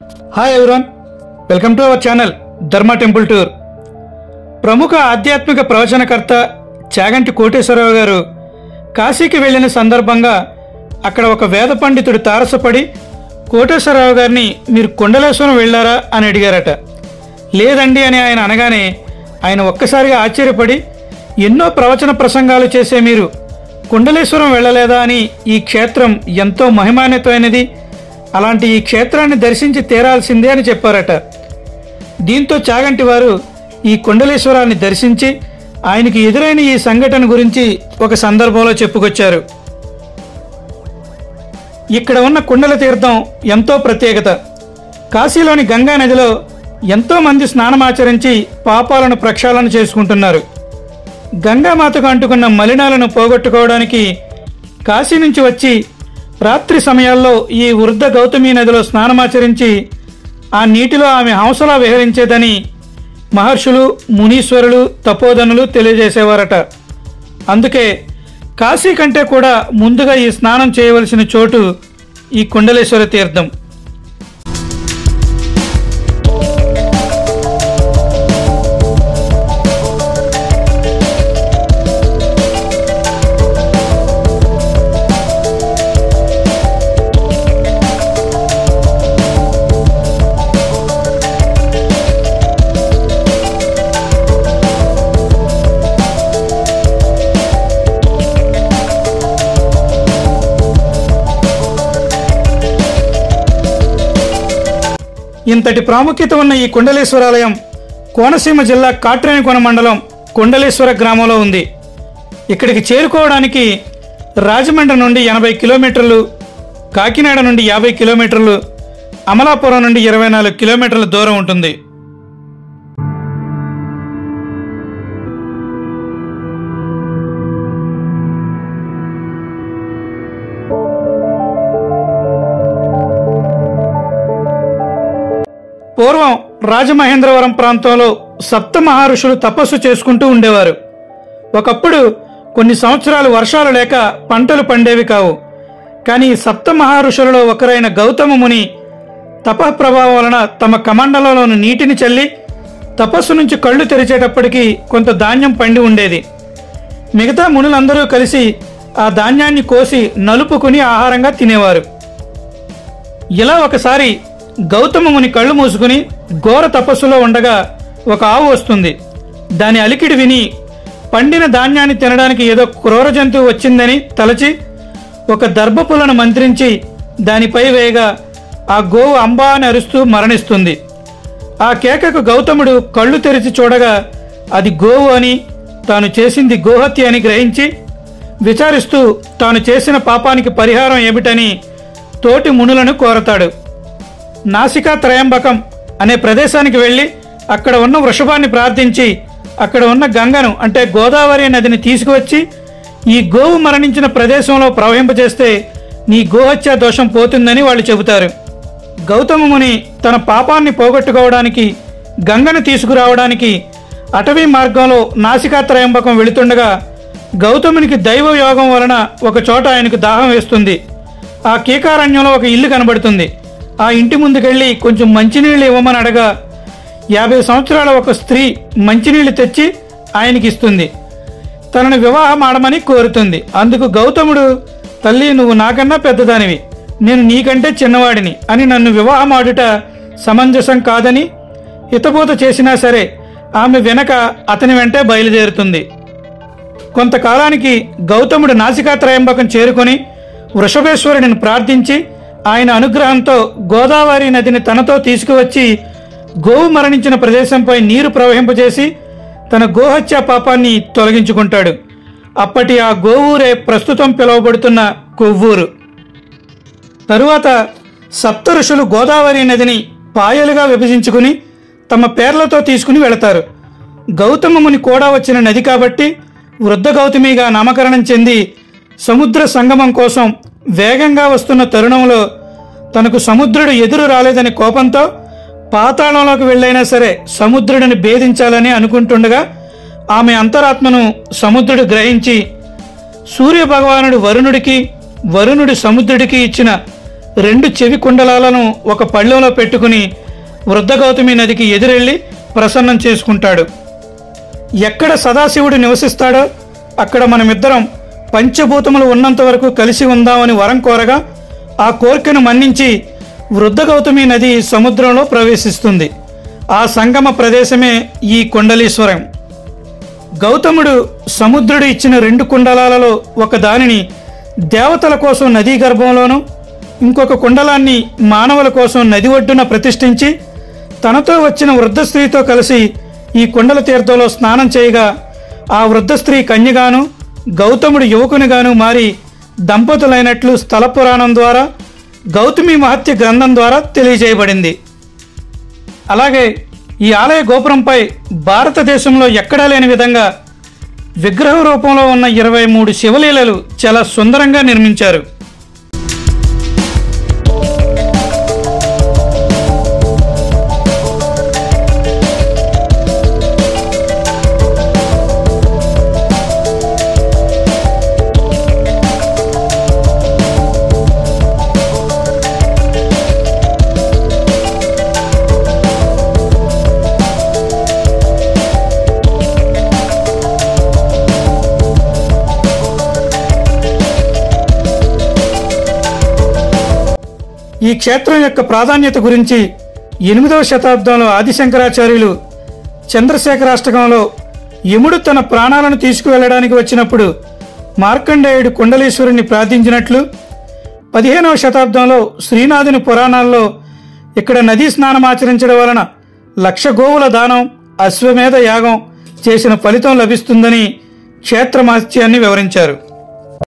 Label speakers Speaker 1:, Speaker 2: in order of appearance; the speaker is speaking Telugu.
Speaker 1: hi everyone welcome to our channel Dharma temple tour ప్రముఖ ఆధ్యాత్మిక ప్రవచనకర్త చాగంటి కోటేశ్వరరావు గారు కాశీకి వెళ్ళిన సందర్భంగా అక్కడ ఒక వేద పండితుడు తారసపడి కోటేశ్వరరావు గారిని మీరు కొండలేశ్వరం వెళ్ళారా అని అడిగారట లేదండి అని ఆయన అనగానే ఆయన ఒక్కసారిగా ఆశ్చర్యపడి ఎన్నో ప్రవచన ప్రసంగాలు చేసే మీరు కుండలేశ్వరం వెళ్ళలేదా అని ఈ క్షేత్రం ఎంతో మహిమాన్వితమైనది అలాంటి ఈ క్షేత్రాన్ని దర్శించి తీరాల్సిందే అని చెప్పారట దీంతో చాగంటి వారు ఈ కుండలేశ్వరాన్ని దర్శించి ఆయనకి ఎదురైన ఈ సంఘటన గురించి ఒక సందర్భంలో చెప్పుకొచ్చారు ఇక్కడ ఉన్న కుండల తీర్థం ఎంతో ప్రత్యేకత కాశీలోని గంగా నదిలో ఎంతో మంది స్నానమాచరించి పాపాలను ప్రక్షాళన చేసుకుంటున్నారు గంగామాతకు అంటుకున్న మలినాలను పోగొట్టుకోవడానికి కాశీ నుంచి వచ్చి రాత్రి సమయాల్లో ఈ వృద్ధ గౌతమి నదిలో స్నానమాచరించి ఆ నీటిలో ఆమె హంసలా విహరించేదని మహర్షులు మునీశ్వరులు తపోధనులు తెలియజేసేవారట అందుకే కాశీ కంటే కూడా ముందుగా ఈ స్నానం చేయవలసిన చోటు ఈ కుండలేశ్వర తీర్థం ఇంతటి ప్రాముఖ్యత ఉన్న ఈ కుండలేశ్వరాలయం కోనసీమ జిల్లా కాట్రేనికొన మండలం కుండలేశ్వర గ్రామంలో ఉంది ఇక్కడికి చేరుకోవడానికి రాజమండ్రి నుండి ఎనభై కిలోమీటర్లు కాకినాడ నుండి యాభై కిలోమీటర్లు అమలాపురం నుండి ఇరవై నాలుగు కిలోమీటర్ల దూరం ఉంటుంది పూర్వం రాజమహేంద్రవరం ప్రాంతంలో సప్త మహర్షులు తపస్సు చేసుకుంటూ ఉండేవారు ఒకప్పుడు కొన్ని సంవత్సరాలు వర్షాలు లేక పంటలు పండేవి కావు కానీ ఈ సప్త మహర్షులలో ఒకరైన గౌతమ ముని తపః ప్రభావం వలన తమ కమండలంలోని నీటిని చల్లి తపస్సు నుంచి కళ్ళు తెరిచేటప్పటికి కొంత ధాన్యం పండి ఉండేది మిగతా మునులందరూ కలిసి ఆ ధాన్యాన్ని కోసి నలుపుకుని ఆహారంగా తినేవారు ఇలా ఒకసారి గౌతమ ముని కళ్ళు మూసుకుని ఘోర తపస్సులో ఉండగా ఒక ఆవు వస్తుంది దాని అలికిడి విని పండిన ధాన్యాన్ని తినడానికి ఏదో క్రూర జంతువు వచ్చిందని తలచి ఒక దర్భపులను మంత్రించి దానిపై వేయగా ఆ గోవు అంబా అని అరుస్తూ మరణిస్తుంది ఆ కేకకు గౌతముడు కళ్ళు తెరిచి చూడగా అది గోవు అని తాను చేసింది గోహత్య అని గ్రహించి విచారిస్తూ తాను చేసిన పాపానికి పరిహారం ఏమిటని తోటి మునులను కోరతాడు నాసికా త్రయంబకం అనే ప్రదేశానికి వెళ్ళి అక్కడ ఉన్న వృషభాన్ని ప్రార్థించి అక్కడ ఉన్న గంగను అంటే గోదావరి నదిని తీసుకువచ్చి ఈ గోవు మరణించిన ప్రదేశంలో ప్రవహింపజేస్తే నీ గోహత్య దోషం పోతుందని వాళ్ళు చెబుతారు గౌతమ ముని తన పాపాన్ని పోగొట్టుకోవడానికి గంగను తీసుకురావడానికి అటవీ మార్గంలో నాసికా త్రయంబకం వెళుతుండగా గౌతమునికి దైవ యోగం వలన ఒక చోట ఆయనకు దాహం వేస్తుంది ఆ కీకారణ్యంలో ఒక ఇల్లు కనబడుతుంది ఆ ఇంటి ముందుకెళ్ళి కొంచెం మంచినీళ్ళు ఇవ్వమని అడగా యాభై సంవత్సరాల ఒక స్త్రీ మంచినీళ్లు తెచ్చి ఆయనకి ఇస్తుంది తనను వివాహం ఆడమని కోరుతుంది అందుకు గౌతముడు తల్లి నువ్వు నాకన్నా పెద్దదానివి నేను నీకంటే చిన్నవాడిని అని నన్ను వివాహం ఆడుట సమంజసం కాదని హితబోధ చేసినా సరే ఆమె వెనక అతని వెంటే బయలుదేరుతుంది కొంతకాలానికి గౌతముడు నాసికా త్రయంబకం చేరుకొని వృషభేశ్వరుడిని ప్రార్థించి ఆయన అనుగ్రహంతో గోదావరి నదిని తనతో తీసుకువచ్చి గోవు మరణించిన ప్రదేశంపై నీరు ప్రవహింపజేసి తన గోహత్య పాపాన్ని తొలగించుకుంటాడు అప్పటి ఆ గోవూరే ప్రస్తుతం పిలువబడుతున్న కొవ్వూరు తరువాత సప్త ఋషులు గోదావరి నదిని పాయలుగా విభజించుకుని తమ పేర్లతో తీసుకుని వెళతారు గౌతమ ముని కూడా వచ్చిన నది కాబట్టి వృద్ధ గౌతమిగా నామకరణం చెంది సముద్ర సంగమం కోసం వేగంగా వస్తున్న తరుణంలో తనకు సముద్రుడు ఎదురు రాలేదని కోపంతో పాతాళంలోకి వెళ్ళైనా సరే సముద్రుడిని భేదించాలని అనుకుంటుండగా ఆమె అంతరాత్మను సముద్రుడు గ్రహించి సూర్య భగవానుడు వరుణుడికి వరుణుడి సముద్రుడికి ఇచ్చిన రెండు చెవి కుండలాలను ఒక పళ్ళెంలో పెట్టుకుని వృద్ధ గౌతమి నదికి ఎదురెళ్ళి ప్రసన్నం చేసుకుంటాడు ఎక్కడ సదాశివుడు నివసిస్తాడో అక్కడ మనమిద్దరం పంచభూతములు ఉన్నంత వరకు కలిసి ఉందామని వరం కోరగా ఆ కోరికను మన్నించి వృద్ధ గౌతమి నది సముద్రంలో ప్రవేశిస్తుంది ఆ సంగమ ప్రదేశమే ఈ కుండలీశ్వరం గౌతముడు సముద్రుడు ఇచ్చిన రెండు కుండలాలలో ఒక దానిని దేవతల కోసం నదీ గర్భంలోను ఇంకొక కుండలాన్ని మానవుల కోసం నది ఒడ్డున ప్రతిష్ఠించి తనతో వచ్చిన వృద్ధ స్త్రీతో కలిసి ఈ కుండల తీర్థంలో స్నానం చేయగా ఆ వృద్ధ స్త్రీ కన్యగాను గౌతముడు యువకునిగాను మారి దంపతులైనట్లు స్థల పురాణం ద్వారా గౌతమి మహత్య గ్రంథం ద్వారా తెలియజేయబడింది అలాగే ఈ ఆలయ గోపురంపై భారతదేశంలో ఎక్కడా లేని విధంగా విగ్రహ రూపంలో ఉన్న ఇరవై మూడు శివలీలలు చాలా సుందరంగా నిర్మించారు ఈ క్షేత్రం యొక్క ప్రాధాన్యత గురించి ఎనిమిదవ శతాబ్దంలో ఆదిశంకరాచార్యులు చంద్రశేఖరాష్టకంలో యముడు తన ప్రాణాలను తీసుకువెళ్ళడానికి వచ్చినప్పుడు మార్కండేయుడు కుండలీశ్వరుని ప్రార్థించినట్లు పదిహేనవ శతాబ్దంలో శ్రీనాథుని పురాణాల్లో ఇక్కడ నదీ స్నానం ఆచరించడం వలన లక్ష గోవుల దానం అశ్వమేధ యాగం చేసిన ఫలితం లభిస్తుందని క్షేత్ర మహత్యాన్ని వివరించారు